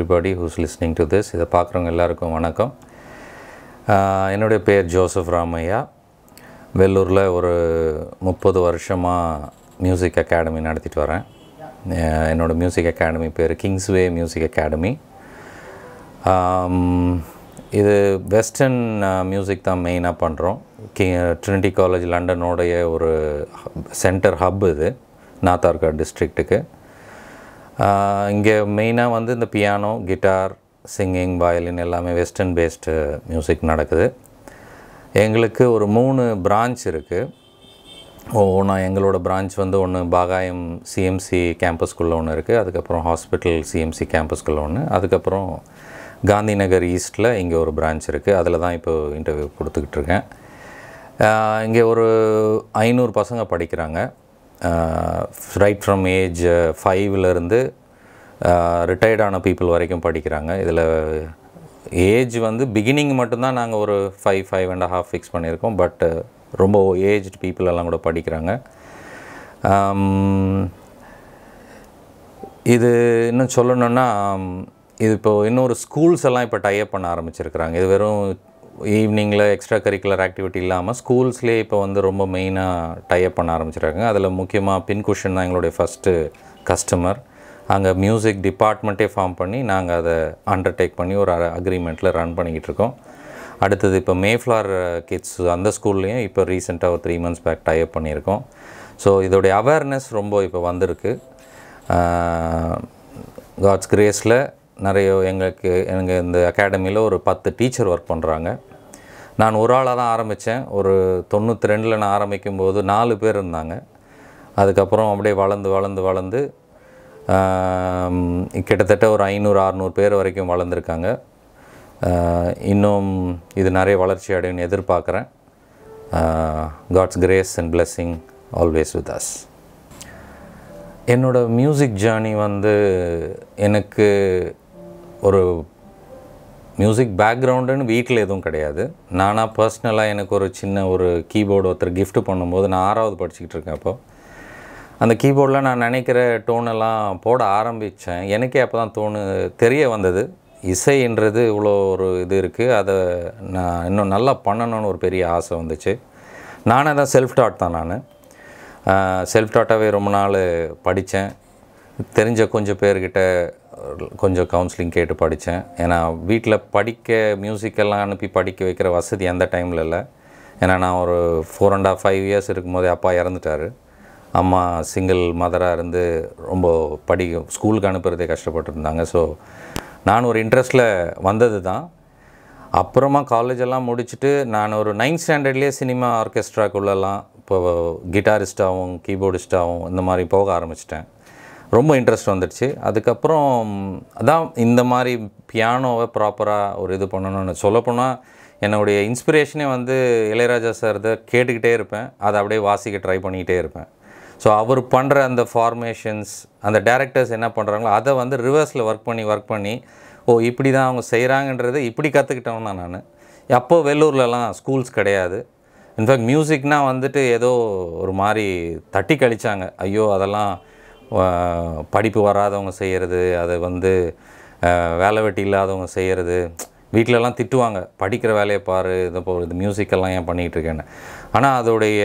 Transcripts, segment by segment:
everybody who's listening to this இதை பார்க்குறவங்க எல்லாருக்கும் வணக்கம் ஆஹ் என்னுடைய பேர் ஜோசப் ராமையா வெள்ளூரில் ஒரு முப்பது வருஷமாக மியூசிக் அகாடமி நடத்திட்டு வரேன் ஆஹ் என்னோட மியூசிக் அகாடமி பேர் கிங்ஸ்வே மியூசிக் அகாடமி ஆம், இது வெஸ்டர்ன் மியூசிக் தான் மெயினாக பண்ணுறோம் கி ட்ரினிட்டி காலேஜ் லண்டனோடைய ஒரு சென்டர் ஹப் இது நாத்தார்கா டிஸ்ட்ரிக்ட்டுக்கு இங்கே மெயினாக வந்து இந்த பியானோ கிட்டார் சிங்கிங் வயலின் எல்லாமே வெஸ்டர்ன் பேஸ்டு மியூசிக் நடக்குது எங்களுக்கு ஒரு மூணு பிரான்ச் இருக்குது ஒவ்வொன்றா எங்களோட பிரான்ச் வந்து ஒன்று பாகாயம் சிஎம்சி கேம்பஸ்குள்ளே ஒன்று இருக்குது அதுக்கப்புறம் ஹாஸ்பிட்டல் சிஎம்சி கேம்பஸ்குள்ளே ஒன்று அதுக்கப்புறம் காந்தி நகர் ஈஸ்ட்டில் இங்கே ஒரு பிரான்ச் இருக்குது அதில் தான் இப்போ இன்டர்வியூ கொடுத்துக்கிட்டு இருக்கேன் இங்கே ஒரு ஐநூறு பசங்க படிக்கிறாங்க ரைட் ஃப்ரம் ஏஜ் ஃபைவ்லேருந்து ரிட்டையர்டான பீப்புள் வரைக்கும் படிக்கிறாங்க இதில் ஏஜ் வந்து பிகினிங் மட்டும்தான் நாங்கள் ஒரு five five and half fix பண்ணியிருக்கோம் பட் ரொம்ப ஏஜ்டு பீப்புள் எல்லாம் கூட படிக்கிறாங்க ஆம், இது இன்னும் சொல்லணுன்னா ஆம், இது இப்போ இன்னொரு ஸ்கூல்ஸ் எல்லாம் இப்போ டைப் பண்ண ஆரம்பிச்சிருக்கிறாங்க இது வெறும் ஈவினிங்கில் எக்ஸ்ட்ரா கரிக்குலர் ஆக்டிவிட்டி இல்லாமல் ஸ்கூல்ஸ்லேயே இப்போ வந்து ரொம்ப மெயினாக டைப் பண்ண ஆரம்பிச்சிருக்காங்க அதில் முக்கியமாக பின்குஷன் தான் எங்களுடைய ஃபஸ்ட்டு கஸ்டமர் அங்கே மியூசிக் டிபார்ட்மெண்ட்டே ஃபார்ம் பண்ணி நாங்கள் அதை அண்டர்டேக் பண்ணி ஒரு அக்ரிமெண்ட்டில் ரன் பண்ணிக்கிட்டு இருக்கோம் அடுத்தது இப்போ மேஃப்ளார் கிட்ஸ் அந்த ஸ்கூல்லையும் இப்போ ரீசெண்டாக ஒரு த்ரீ மந்த்ஸ் பேக் டைப் பண்ணியிருக்கோம் ஸோ இதோடைய அவேர்னஸ் ரொம்ப இப்போ வந்திருக்கு காட்ஸ் கிரேஸில் நிறைய எங்களுக்கு எங்கள் இந்த அகாடமியில் ஒரு பத்து டீச்சர் ஒர்க் பண்ணுறாங்க நான் ஒரு ஆளாக தான் ஆரம்பித்தேன் ஒரு தொண்ணூற்றி ரெண்டில் நான் ஆரம்பிக்கும் போது நாலு பேர் இருந்தாங்க அதுக்கப்புறம் அப்படியே வளர்ந்து வளர்ந்து வளர்ந்து ஆம், கிட்டத்தட்ட ஒரு ஐநூறு அறநூறு பேர் வரைக்கும் வளர்ந்துருக்காங்க ஆஹ், இன்னும் இது நிறைய வளர்ச்சி அடையும்னு எதிர்பார்க்குறேன் God's grace and blessing always with us என்னோட மியூசிக் ஜேர்னி வந்து எனக்கு ஒரு மியூசிக் பேக்ரவுண்டுன்னு வீட்டில் எதுவும் கிடையாது நானாக பர்சனலாக எனக்கு ஒரு சின்ன ஒரு கீபோர்டு ஒருத்தர் gift பண்ணும்போது நான் ஆறாவது படிச்சுக்கிட்டு இருக்கேன் அப்போ அந்த கீபோர்டில் நான் நினைக்கிற டோனெல்லாம் போட ஆரம்பித்தேன் எனக்கே அப்போ தான் தோணு தெரிய வந்தது இசைன்றது இவ்வளோ ஒரு இது இருக்குது அதை நான் இன்னும் நல்லா பண்ணணும்னு ஒரு பெரிய ஆசை வந்துச்சு நானே தான் செல்ஃப் டாட் தான் நான் செல்ஃப் டாட்டாகவே ரொம்ப நாள் படித்தேன் தெரிஞ்ச கொஞ்சம் பேர்கிட்ட கொஞ்சம் கவுன்சிலிங் கேட்டு படித்தேன் ஏன்னா வீட்டில் படிக்க மியூசிக்கெல்லாம் அனுப்பி படிக்க வைக்கிற வசதி எந்த டைமில் இல்லை ஏன்னா நான் ஒரு four and half five years இருக்கும்போதே அப்பா இறந்துட்டார் அம்மா சிங்கிள் மதராக இருந்து ரொம்ப படி ஸ்கூலுக்கு அனுப்புறதே கஷ்டப்பட்டுருந்தாங்க ஸோ நான் ஒரு இன்ட்ரெஸ்ட்டில் வந்தது தான் அப்புறமா காலேஜ் எல்லாம் முடிச்சுட்டு நான் ஒரு நைன்த் ஸ்டாண்டர்ட்லேயே சினிமா ஆர்கெஸ்ட்ராக்குள்ளெல்லாம் இப்போ கிட்டாரிஸ்டாகவும் கீபோர்டிஸ்டாகவும் இந்த மாதிரி போக ஆரம்பிச்சிட்டேன் ரொம்ப இன்ட்ரெஸ்ட் வந்துடுச்சு அதுக்கப்புறம் அதான் இந்த மாதிரி பியானோவை ப்ராப்பராக ஒரு இது பண்ணணும்னு சொல்லப்போனால் என்னுடைய இன்ஸ்பிரேஷனே வந்து இளையராஜா சார் இதை கேட்டுக்கிட்டே இருப்பேன் அதை அப்படியே வாசிக்க ட்ரை பண்ணிக்கிட்டே இருப்பேன் ஸோ அவர் பண்ணுற அந்த ஃபார்மேஷன்ஸ் அந்த டேரக்டர்ஸ் என்ன பண்ணுறாங்களோ அதை வந்து ரிவர்ஸில் ஒர்க் பண்ணி ஒர்க் பண்ணி ஓ இப்படி தான் அவங்க செய்கிறாங்கன்றதை இப்படி கற்றுக்கிட்டவன் தான் நான் அப்போ வெள்ளூர்லலாம் ஸ்கூல்ஸ் கிடையாது இன்ஃபேக்ட் மியூசிக்னால் வந்துட்டு ஏதோ ஒரு மாதிரி தட்டி கழிச்சாங்க ஐயோ அதெல்லாம் ஆஹ், படிப்பு வராதவங்க செய்கிறது அது வந்து ஆஹ், வேலை வெட்டி இல்லாதவங்க செய்கிறது வீட்டிலலாம் திட்டுவாங்க படிக்கிற வேலையை பாரு இதை போ இது மியூசிக்கெல்லாம் ஏன் பண்ணிகிட்டு இருக்கேன்னு ஆனால் அதோடைய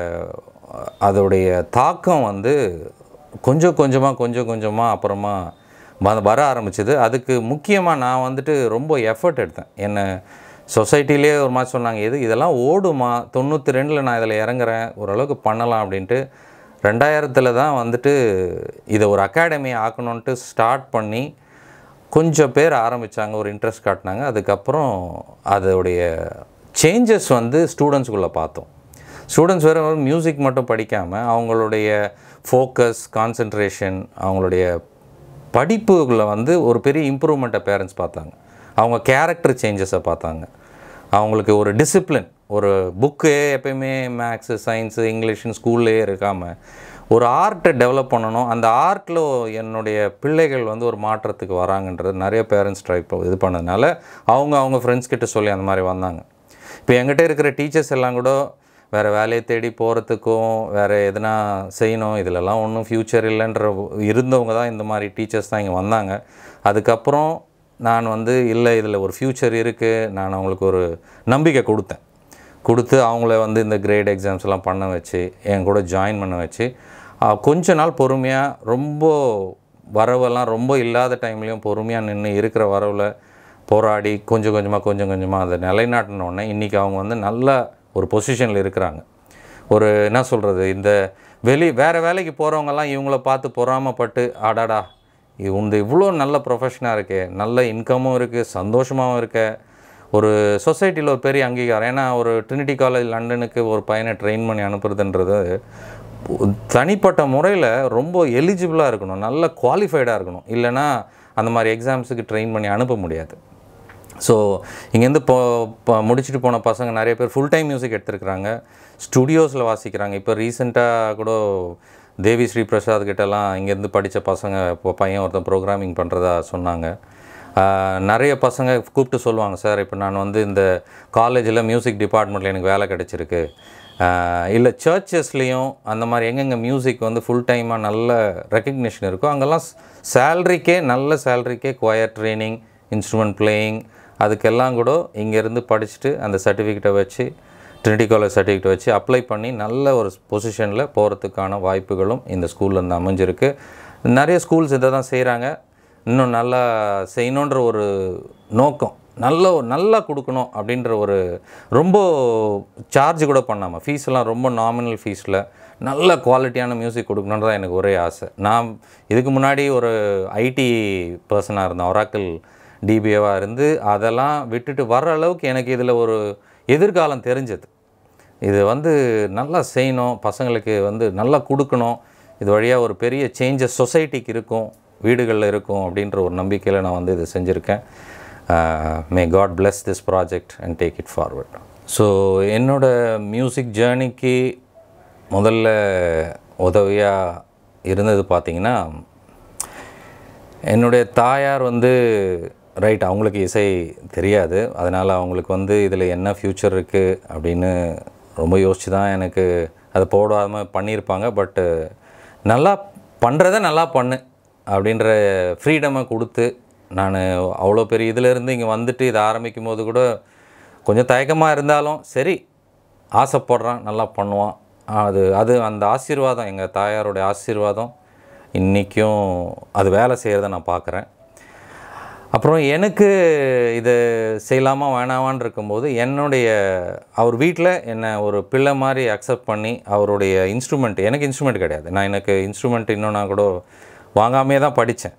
அதோடைய தாக்கம் வந்து கொஞ்சம் கொஞ்சமாக கொஞ்சம் கொஞ்சமாக அப்புறமா வ- வர ஆரம்பிச்சது அதுக்கு முக்கியமாக நான் வந்துட்டு ரொம்ப எஃபர்ட் எடுத்தேன் என்ன சொசைட்டிலே ஒரு மாதிரி சொன்னாங்க எது இதெல்லாம் ஓடுமா தொண்ணூற்றி ரெண்டில் நான் இதில் இறங்குறேன் ஓரளவுக்கு பண்ணலாம் அப்படின்ட்டு ரெண்டாயிரத்தில் தான் வந்துட்டு இதை ஒரு அகாடமி ஆக்கணுன்ட்டு ஸ்டார்ட் பண்ணி கொஞ்சம் பேர் ஆரம்பித்தாங்க ஒரு இன்ட்ரெஸ்ட் காட்டினாங்க அதுக்கப்புறம் அதோடைய சேஞ்சஸ் வந்து ஸ்டூடெண்ட்ஸ்குள்ளே பார்த்தோம் ஸ்டூடெண்ட்ஸ் வேறு மியூசிக் மட்டும் படிக்காமல் அவங்களுடைய ஃபோக்கஸ் கான்சென்ட்ரேஷன் அவங்களுடைய படிப்புகளை வந்து ஒரு பெரிய இம்ப்ரூவ்மெண்ட்டை பேரண்ட்ஸ் பார்த்தாங்க அவங்க கேரக்டர் சேஞ்சஸை பார்த்தாங்க அவங்களுக்கு ஒரு டிசிப்ளின் ஒரு புக்கு எப்பயுமே மேக்ஸு சயின்ஸு இங்கிலீஷ்னு ஸ்கூல்லையே இருக்காமல் ஒரு ஆர்ட்டை டெவலப் பண்ணணும் அந்த ஆர்ட்டில் என்னுடைய பிள்ளைகள் வந்து ஒரு மாற்றத்துக்கு வராங்கன்றது நிறைய பேரண்ட்ஸ் ட்ரை இது பண்ணதுனால அவங்க அவங்க ஃப்ரெண்ட்ஸ் கிட்ட சொல்லி அந்த மாதிரி வந்தாங்க இப்போ என்கிட்ட இருக்கிற டீச்சர்ஸ் எல்லாம் கூட வேறு வேலையை தேடி போகிறதுக்கும் வேறு எதுனா செய்யணும் இதிலெல்லாம் ஒன்றும் ஃப்யூச்சர் இல்லைன்ற இருந்தவங்க தான் இந்த மாதிரி டீச்சர்ஸ் தான் இங்கே வந்தாங்க அதுக்கப்புறம் நான் வந்து இல்லை இதில் ஒரு ஃப்யூச்சர் இருக்குது நான் அவங்களுக்கு ஒரு நம்பிக்கை கொடுத்தேன் கொடுத்து அவங்கள வந்து இந்த கிரேட் எக்ஸாம்ஸ் எல்லாம் பண்ண வச்சு என் கூட ஜாயின் பண்ண வச்சு ஆ, கொஞ்ச நாள் பொறுமையாக ரொம்ப வரவெல்லாம் ரொம்ப இல்லாத டைம்லேயும் பொறுமையாக நின்று இருக்கிற வரவில் போராடி கொஞ்சம் கொஞ்சமாக கொஞ்சம் கொஞ்சமாக அதை நிலைநாட்டின உடனே இன்றைக்கி அவங்க வந்து நல்ல ஒரு பொசிஷனில் இருக்கிறாங்க ஒரு என்ன சொல்கிறது இந்த வெளி வேறு வேலைக்கு போகிறவங்கெல்லாம் இவங்கள பார்த்து பொறாமப்பட்டு ஆடாடா இது இந்த இவ்வளோ நல்ல ப்ரொஃபஷனாக இருக்கே நல்ல இன்கமும் இருக்குது சந்தோஷமாகவும் இருக்க ஒரு சொசைட்டியில் ஒரு பெரிய அங்கீகாரம் ஏன்னா ஒரு ட்ரினிட்டி காலேஜ் லண்டனுக்கு ஒரு பையனை ட்ரெயின் பண்ணி அனுப்புறதுன்றது தனிப்பட்ட முறையில் ரொம்ப எலிஜிபிளாக இருக்கணும் நல்ல குவாலிஃபைடாக இருக்கணும் இல்லைன்னா அந்த மாதிரி எக்ஸாம்ஸுக்கு ட்ரெயின் பண்ணி அனுப்ப முடியாது ஸோ இங்கேருந்து இப்போ இப்போ முடிச்சுட்டு போன பசங்க நிறைய பேர் ஃபுல் டைம் மியூசிக் எடுத்திருக்கிறாங்க ஸ்டுடியோஸில் வாசிக்கிறாங்க இப்போ ரீசெண்டாக கூட தேவி ஸ்ரீ பிரசாத் கிட்டலாம் இங்கேருந்து படித்த பசங்க இப்போ பையன் ஒருத்தன் ப்ரோக்ராமிங் பண்ணுறதா சொன்னாங்க ஆஹ் நிறைய பசங்க கூப்பிட்டு சொல்லுவாங்க சார் இப்போ நான் வந்து இந்த காலேஜில் மியூசிக் டிபார்ட்மெண்ட்டில் எனக்கு வேலை கிடச்சிருக்கு இல்லை சர்ச்சஸ்லேயும் அந்த மாதிரி எங்கெங்கே மியூசிக் வந்து ஃபுல் டைமாக நல்ல ரெக்கக்னிஷன் இருக்கோ அங்கெல்லாம் சேல்ரிக்கே நல்ல சேல்ரிக்கே கொயர் ட்ரைனிங் இன்ஸ்ட்ருமெண்ட் பிளேயிங் அதுக்கெல்லாம் கூட இங்கேருந்து படிச்சுட்டு அந்த சர்டிஃபிகேட்டை வச்சு ட்ரினிட்டி காலேஜ் சர்டிஃபிகேட் வச்சு அப்ளை பண்ணி நல்ல ஒரு பொசிஷனில் போகிறதுக்கான வாய்ப்புகளும் இந்த ஸ்கூல்ல இருந்து அமைஞ்சிருக்கு நிறைய ஸ்கூல்ஸ் இதை தான் செய்கிறாங்க இன்னும் நல்லா செய்யணுன்ற ஒரு நோக்கம் நல்ல ஒரு நல்லா கொடுக்கணும் அப்படின்ற ஒரு ரொம்ப சார்ஜ் கூட பண்ணாமல் ஃபீஸ்லாம் ரொம்ப நாமினல் ஃபீஸில் நல்ல குவாலிட்டியான மியூசிக் கொடுக்கணுன்றது தான் எனக்கு ஒரே ஆசை நான் இதுக்கு முன்னாடி ஒரு ஐடி பர்சனாக இருந்தேன் ஒராக்கிள் டிபிஏவாக இருந்து அதெல்லாம் விட்டுட்டு வர்ற அளவுக்கு எனக்கு இதில் ஒரு எதிர்காலம் தெரிஞ்சது இது வந்து நல்லா செய்யணும் பசங்களுக்கு வந்து நல்லா கொடுக்கணும் இது வழியாக ஒரு பெரிய சேஞ்சஸ் சொசைட்டிக்கு இருக்கும் வீடுகளில் இருக்கும் அப்படின்ற ஒரு நம்பிக்கையில் நான் வந்து இது செஞ்சுருக்கேன் may God bless this project and take it forward so என்னோட மியூசிக் ஜேர்னிக்கு முதல்ல உதவியாக இருந்தது பார்த்திங்கன்னா என்னுடைய தாயார் வந்து ரைட் அவங்களுக்கு இசை தெரியாது அதனால் அவங்களுக்கு வந்து இதில் என்ன ஃப்யூச்சர் இருக்குது அப்படின்னு ரொம்ப யோசிச்சு தான் எனக்கு அதை போடாமல் பண்ணியிருப்பாங்க பட்டு நல்லா பண்ணுறத நல்லா பண்ணு அப்படின்ற ஃப்ரீடமை கொடுத்து நான் அவ்வளோ பெரிய இதிலேருந்து இங்கே வந்துட்டு இதை ஆரம்பிக்கும் போது கூட கொஞ்சம் தயக்கமாக இருந்தாலும் சரி ஆசைப்படுறான் நல்லா பண்ணுவான் அது அது அந்த ஆசீர்வாதம் எங்கள் தாயாருடைய ஆசீர்வாதம் இன்றைக்கும் அது வேலை செய்கிறத நான் பார்க்குறேன் அப்புறம் எனக்கு இது செய்யலாமா வேணாமான்னு இருக்கும்போது என்னுடைய அவர் வீட்டில் என்னை ஒரு பிள்ளை மாதிரி அக்செப்ட் பண்ணி அவருடைய இன்ஸ்ட்ருமெண்ட் எனக்கு இன்ஸ்ட்ருமெண்ட் கிடையாது நான் எனக்கு இன்ஸ்ட்ருமெண்ட் இன்னும் நான் கூட வாங்காமே தான் படித்தேன்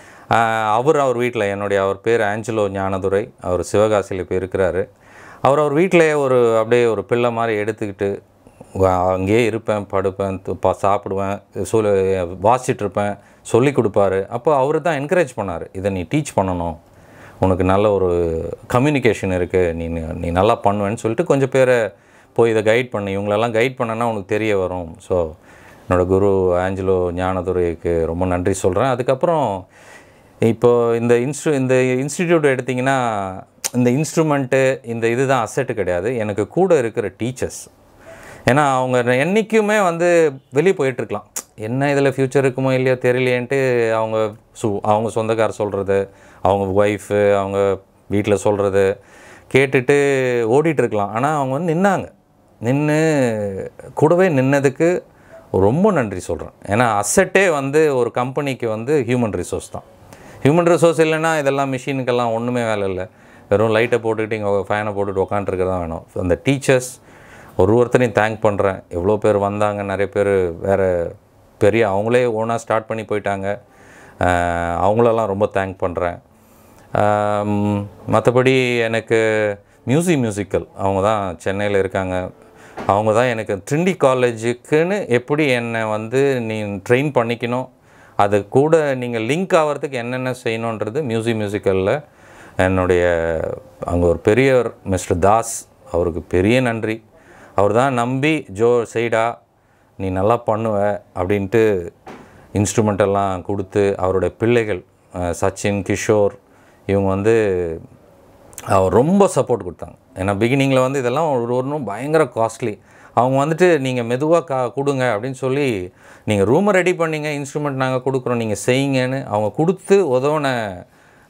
அவர் அவர் வீட்டில் என்னுடைய அவர் பேர் ஆஞ்சலோ ஞானதுரை அவர் சிவகாசியில் இப்போ இருக்கிறாரு அவர் அவர் வீட்டிலே ஒரு அப்படியே ஒரு பிள்ளை மாதிரி எடுத்துக்கிட்டு வா- அங்கேயே இருப்பேன் படுப்பேன் து- பா சாப்பிடுவேன் சொல் வாசிச்சுட்டு இருப்பேன் சொல்லி கொடுப்பாரு அப்போ அவர் தான் என்கரேஜ் பண்ணார் இதை நீ டீச் பண்ணணும் உனக்கு நல்ல ஒரு கம்யூனிகேஷன் இருக்குது நீ நீ நல்லா பண்ணுவேன்னு சொல்லிட்டு கொஞ்சம் பேரை போய் இதை கைட் பண்ணி இவங்களெல்லாம் கைட் பண்ணனா உனக்கு தெரிய வரும் ஸோ என்னோடய குரு ஆஞ்சலோ ஞானதுரைக்கு ரொம்ப நன்றி சொல்கிறேன் அதுக்கப்புறம் இப்போ இந்த இன்ஸ்டு இந்த இன்ஸ்டிடியூட் எடுத்திங்கன்னா இந்த இன்ஸ்ட்ருமெண்ட்டு இந்த இதுதான் அசெட்டு கிடையாது எனக்கு கூட இருக்கிற டீச்சர்ஸ் ஏன்னா அவங்க என்றைக்குமே வந்து வெளியே போயிட்டுருக்கலாம் என்ன இதில் ஃப்யூச்சர் இருக்குமோ இல்லையோ தெரியலையேன்ட்டு அவங்க சு அவங்க சொந்தக்கார சொல்கிறது அவங்க ஒய்ஃபு அவங்க வீட்டில் சொல்கிறது கேட்டுட்டு ஓடிட்டு இருக்கலாம் ஆனால் அவங்க வந்து நின்னாங்க நின்று கூடவே நின்னதுக்கு ரொம்ப நன்றி சொல்கிறேன் ஏன்னா அசெட்டே வந்து ஒரு கம்பெனிக்கு வந்து ஹியூமன் ரிசோர்ஸ் தான் ஹியூமன் ரிசோர்ஸ் இல்லைன்னா இதெல்லாம் மிஷினுக்கெல்லாம் ஒன்றுமே வேலை இல்லை வெறும் லைட்டை போட்டுக்கிட்டு இங்கே ஃபேனை போட்டுட்டு உக்காண்ட்ருக்க தான் வேணும் So, அந்த டீச்சர்ஸ் ஒரு ஒருத்தரையும் தேங்க் பண்ணுறேன் எவ்வளோ பேர் வந்தாங்க நிறைய பேர் வேறு பெரிய அவங்களே ஓனாக ஸ்டார்ட் பண்ணி போயிட்டாங்க அஹ் அவங்களெல்லாம் ரொம்ப தேங்க் பண்ணுறேன் மற்றபடி எனக்கு மியூசிக் மியூசிக்கல் அவங்க தான் சென்னையில் இருக்காங்க அவங்க தான் எனக்கு ட்ரிண்டி காலேஜுக்குன்னு எப்படி என்னை வந்து நீ ட்ரெயின் பண்ணிக்கணும் அது கூட நீங்கள் லிங்க் ஆகிறதுக்கு என்னென்ன செய்யணுன்றது மியூசிக் மியூசிக்கலில் என்னுடைய அங்கே ஒரு பெரியவர் மிஸ்டர் தாஸ் அவருக்கு பெரிய நன்றி அவர் தான் நம்பி ஜோ செய்டா நீ நல்லா பண்ணுவ அப்படின்ட்டு இன்ஸ்ட்ருமெண்ட் எல்லாம் கொடுத்து அவருடைய பிள்ளைகள் அஹ், சச்சின் கிஷோர் இவங்க வந்து அவர் ரொம்ப சப்போர்ட் கொடுத்தாங்க ஏன்னா பிகினிங்கில் வந்து இதெல்லாம் ஒரு ஒன்றும் பயங்கர காஸ்ட்லி அவங்க வந்துட்டு நீங்கள் மெதுவாக கா கொடுங்க அப்படின்னு சொல்லி நீங்கள் ரூமை ரெடி பண்ணீங்க இன்ஸ்ட்ருமெண்ட் நாங்கள் கொடுக்குறோம் நீங்கள் செய்யுங்கன்னு அவங்க கொடுத்து உதவுன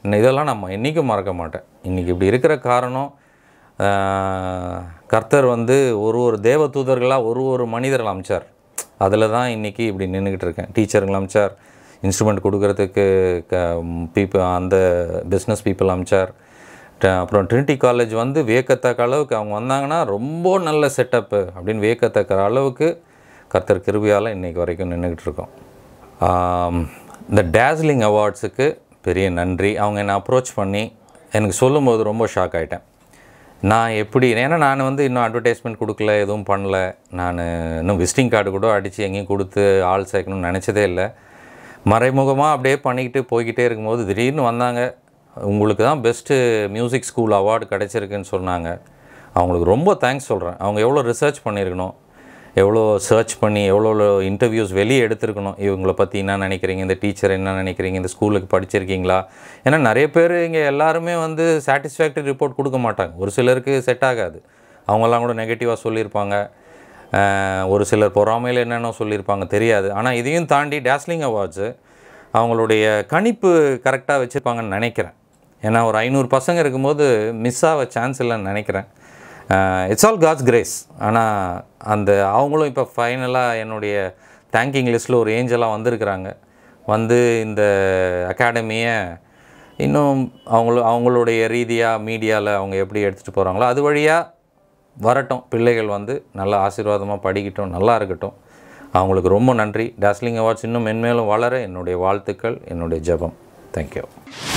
இன்னும் இதெல்லாம் நம்ம என்றைக்கும் மறக்க மாட்டேன் இன்றைக்கி இப்படி இருக்கிற காரணம் ஆஹ், கர்த்தர் வந்து ஒரு ஒரு தேவ தூதர்களாக ஒரு ஒரு மனிதர்கள் அமைச்சார் அதில் தான் இன்றைக்கி இப்படி நின்றுக்கிட்டு இருக்கேன் டீச்சருங்களை அமைச்சார் இன்ஸ்ட்ருமெண்ட் கொடுக்கறதுக்கு க பீப்புள் அந்த பிஸ்னஸ் பீப்புள் அமைச்சார் ட- அப்புறம் ட்ரினிட்டி காலேஜ் வந்து வியக்கத்தக்க அளவுக்கு அவங்க வந்தாங்கன்னா ரொம்ப நல்ல செட்டப்பு அப்படின்னு வியக்கத்தக்க அளவுக்கு கர்த்தர் கிருபியால் இன்றைக்கி வரைக்கும் நின்றுக்கிட்டு இருக்கோம் ஆம், இந்த டேஸ்லிங் அவார்ட்ஸுக்கு பெரிய நன்றி அவங்க என்னை அப்ரோச் பண்ணி எனக்கு சொல்லும்போது ரொம்ப ஷாக் ஆகிட்டேன் நான் எப்படி ஏன்னா நான் வந்து இன்னும் அட்வர்டைஸ்மெண்ட் கொடுக்கல எதுவும் பண்ணல நான் இன்னும் விசிட்டிங் கார்டு கூட அடித்து எங்கேயும் கொடுத்து ஆள் சேர்க்கணும்னு நினச்சதே இல்லை மறைமுகமாக அப்படியே பண்ணிக்கிட்டு போய்கிட்டே இருக்கும்போது திடீர்னு வந்தாங்க உங்களுக்கு தான் பெஸ்ட்டு மியூசிக் ஸ்கூல் அவார்டு கிடச்சிருக்குன்னு சொன்னாங்க அவங்களுக்கு ரொம்ப தேங்க்ஸ் சொல்கிறேன் அவங்க எவ்வளோ ரிசர்ச் பண்ணியிருக்கணும் எவ்வளோ சர்ச் பண்ணி எவ்வளோ இன்டர்வியூஸ் வெளியே எடுத்திருக்கணும் இவங்கள பற்றி என்ன நினைக்கிறீங்க இந்த டீச்சர் என்ன நினைக்கிறீங்க இந்த ஸ்கூலுக்கு படிச்சிருக்கீங்களா ஏன்னா நிறைய பேர் இங்கே எல்லாருமே வந்து சாட்டிஸ்ஃபேக்டரி ரிப்போர்ட் கொடுக்க மாட்டாங்க ஒரு சிலருக்கு செட் ஆகாது அவங்கெல்லாம் கூட நெகட்டிவாக சொல்லியிருப்பாங்க அஹ், ஒரு சிலர் பொறாமையில் என்னென்ன சொல்லியிருப்பாங்க தெரியாது ஆனால் இதையும் தாண்டி டேஸ்லிங் அவார்ட்ஸு அவங்களுடைய கணிப்பு கரெக்டாக வச்சுருப்பாங்கன்னு நினைக்கிறேன் ஏன்னா ஒரு ஐநூறு பசங்க இருக்கும்போது மிஸ் ஆக சான்ஸ் இல்லைன்னு நினைக்கிறேன் இட்ஸ் ஆல் காட்ஸ் கிரேஸ் ஆனால் அந்த அவங்களும் இப்போ ஃபைனலாக என்னுடைய தேங்கிங் லிஸ்ட்டில் ஒரு ஏஞ்சலாக வந்திருக்கிறாங்க வந்து இந்த அகாடமியை இன்னும் அவங்கள அவங்களுடைய ரீதியாக மீடியாவில் அவங்க எப்படி எடுத்துகிட்டு போகிறாங்களோ அது வழியாக வரட்டும் பிள்ளைகள் வந்து நல்லா ஆசீர்வாதமாக படிக்கட்டும் நல்லா இருக்கட்டும் அவங்களுக்கு ரொம்ப நன்றி டாஸ்லிங் அவார்ட்ஸ் இன்னும் மென்மேலும் வளர என்னுடைய வாழ்த்துக்கள் என்னுடைய ஜெபம் தேங்க்யூ